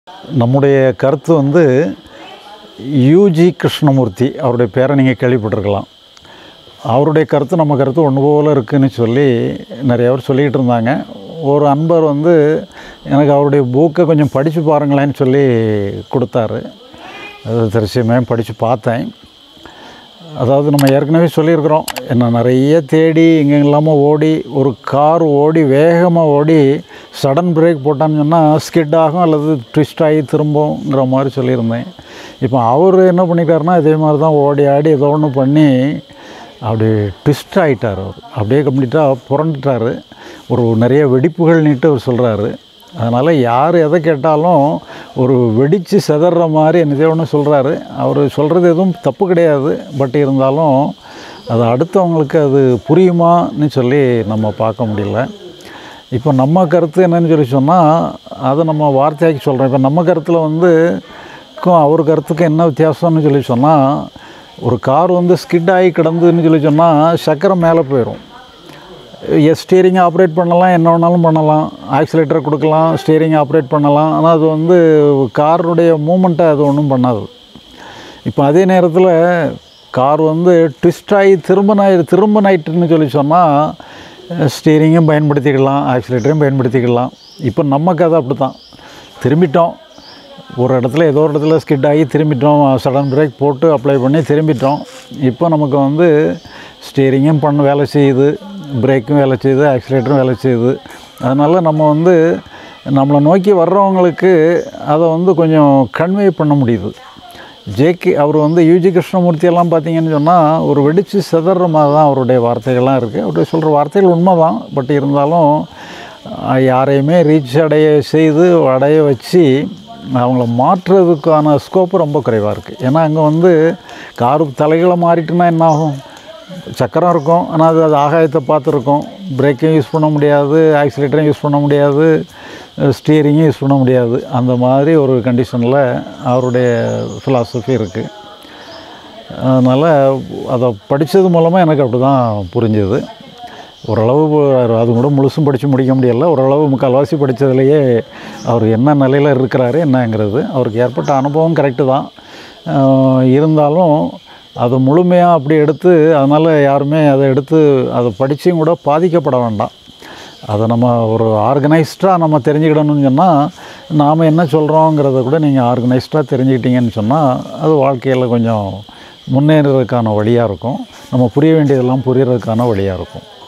நம்முடைய கருத்து வந்து யூஜி கிருஷ்ணமூர்த்தி அவருடைய பேரை நீங்கள் கேள்விப்பட்டிருக்கலாம் அவருடைய கருத்து நம்ம கருத்து ஒன்று போல் இருக்குன்னு சொல்லி நிறைய பேர் சொல்லிக்கிட்டு இருந்தாங்க ஒரு அன்பர் வந்து எனக்கு அவருடைய புக்கை கொஞ்சம் படித்து பாருங்களேன்னு சொல்லி கொடுத்தாரு அது தரிசியமாக படித்து பார்த்தேன் அதாவது நம்ம ஏற்கனவே சொல்லியிருக்கிறோம் என்ன நிறைய தேடி எங்கே இல்லாமல் ஓடி ஒரு கார் ஓடி வேகமாக ஓடி சடன் பிரேக் போட்டான்னு சொன்னால் ஸ்கிட் ஆகும் அல்லது ட்விஸ்ட் ஆகி திரும்புங்கிற மாதிரி சொல்லியிருந்தேன் இப்போ அவர் என்ன பண்ணிட்டாருன்னா இதே மாதிரி தான் ஓடி ஆடி ஏதோ ஒன்று பண்ணி அப்படி ட்விஸ்ட் ஆகிட்டார் அவர் அப்படியே கம்ப்ளீட்டாக புரண்டுட்டார் ஒரு நிறைய வெடிப்புகள் நீட்டு அவர் சொல்கிறாரு அதனால் யார் எதை கேட்டாலும் ஒரு வெடித்து செதற மாதிரி என்னதே ஒன்று சொல்கிறாரு அவர் சொல்கிறது எதுவும் தப்பு கிடையாது பட் இருந்தாலும் அது அடுத்தவங்களுக்கு அது புரியுமான்னு சொல்லி நம்ம பார்க்க முடியல இப்போ நம்ம கருத்து என்னன்னு சொல்லி சொன்னால் அதை நம்ம வார்த்தையாக்கி சொல்கிறோம் இப்போ நம்ம கருத்தில் வந்து க்கும் அவர் கருத்துக்கு என்ன வித்தியாசம்னு சொல்லி சொன்னால் ஒரு கார் வந்து ஸ்கிட் ஆகி கிடந்துன்னு சொல்லி சொன்னால் சக்கரம் மேலே போயிடும் ஸ்டீரிங் ஆப்ரேட் பண்ணலாம் என்ன வேணாலும் பண்ணலாம் ஆக்சிலேட்டர் கொடுக்கலாம் ஸ்டீரிங் ஆப்ரேட் பண்ணலாம் ஆனால் அது வந்து காருடைய மூமெண்ட்டை அது ஒன்றும் பண்ணாது இப்போ அதே நேரத்தில் கார் வந்து ட்விஸ்ட் ஆகி திரும்ப நாய் திரும்ப நைட்டுன்னு சொல்லி சொன்னால் ஸ்டீரிங்கும் பயன்படுத்திக்கலாம் ஆக்சிலேட்டரையும் பயன்படுத்திக்கலாம் இப்போ நம்ம கதை அப்படி தான் திரும்பிட்டோம் ஒரு இடத்துல ஏதோ ஒரு இடத்துல ஸ்கிட் ஆகி திரும்பிட்டோம் சடன் பிரேக் போட்டு அப்ளை பண்ணி திரும்பிட்டோம் இப்போ நமக்கு வந்து ஸ்டீரிங்கும் பண்ண வேலை செய்யுது பிரேக்கும் வேலை செய்யுது ஆக்சிலேட்டரும் வேலை செய்யுது அதனால் நம்ம வந்து நம்மளை நோக்கி வர்றவங்களுக்கு அதை வந்து கொஞ்சம் கன்வே பண்ண முடியுது ஜேகே அவர் வந்து யூஜி கிருஷ்ணமூர்த்தி எல்லாம் பார்த்தீங்கன்னு சொன்னால் ஒரு வெடித்து சிதற மாதிரி தான் அவருடைய வார்த்தைகள்லாம் இருக்குது அவருடைய சொல்கிற வார்த்தைகள் உண்மை தான் பட் இருந்தாலும் அஹ், யாரையுமே ரீச் அடைய செய்து அடைய வச்சு அவங்கள மாற்றுறதுக்கான ஸ்கோப்பு ரொம்ப குறைவாக இருக்குது ஏன்னா அங்கே வந்து காரு தலைகளை மாறிட்டுனா என்ன ஆகும் சக்கரம் இருக்கும் ஆனால் அது அது ஆகாயத்தை பார்த்துருக்கும் பிரேக்கையும் யூஸ் பண்ண முடியாது ஆக்சிலேட்டரையும் யூஸ் பண்ண முடியாது ஸ்டீரிங்கும் யூஸ் பண்ண முடியாது அந்த மாதிரி ஒரு கண்டிஷனில் அவருடைய ஃபிலாசபி இருக்குது அதனால் அதை படித்தது மூலமாக எனக்கு அப்படி தான் புரிஞ்சுது ஓரளவு அது கூட முழுசும் படித்து முடிக்க முடியல ஓரளவு முக்கால்வாசி படித்ததுலேயே அவர் என்ன நிலையில் இருக்கிறாரு என்னங்கிறது அவருக்கு ஏற்பட்ட அனுபவம் கரெக்டு தான் ஆஹ் இருந்தாலும் அதை முழுமையாக அப்படி எடுத்து அதனால் யாருமே அதை எடுத்து அதை படித்தும் கூட பாதிக்கப்பட வேண்டாம் அதை நம்ம ஒரு ஆர்கனைஸ்டாக நம்ம தெரிஞ்சுக்கிடணும்னு சொன்னால் நாம் என்ன சொல்கிறோங்கிறத கூட நீங்கள் ஆர்கனைஸ்டாக தெரிஞ்சுக்கிட்டீங்கன்னு சொன்னால் அது வாழ்க்கையில் கொஞ்சம் முன்னேறதுக்கான வழியாக இருக்கும் நம்ம புரிய வேண்டியதெல்லாம் புரியறதுக்கான வழியாக இருக்கும்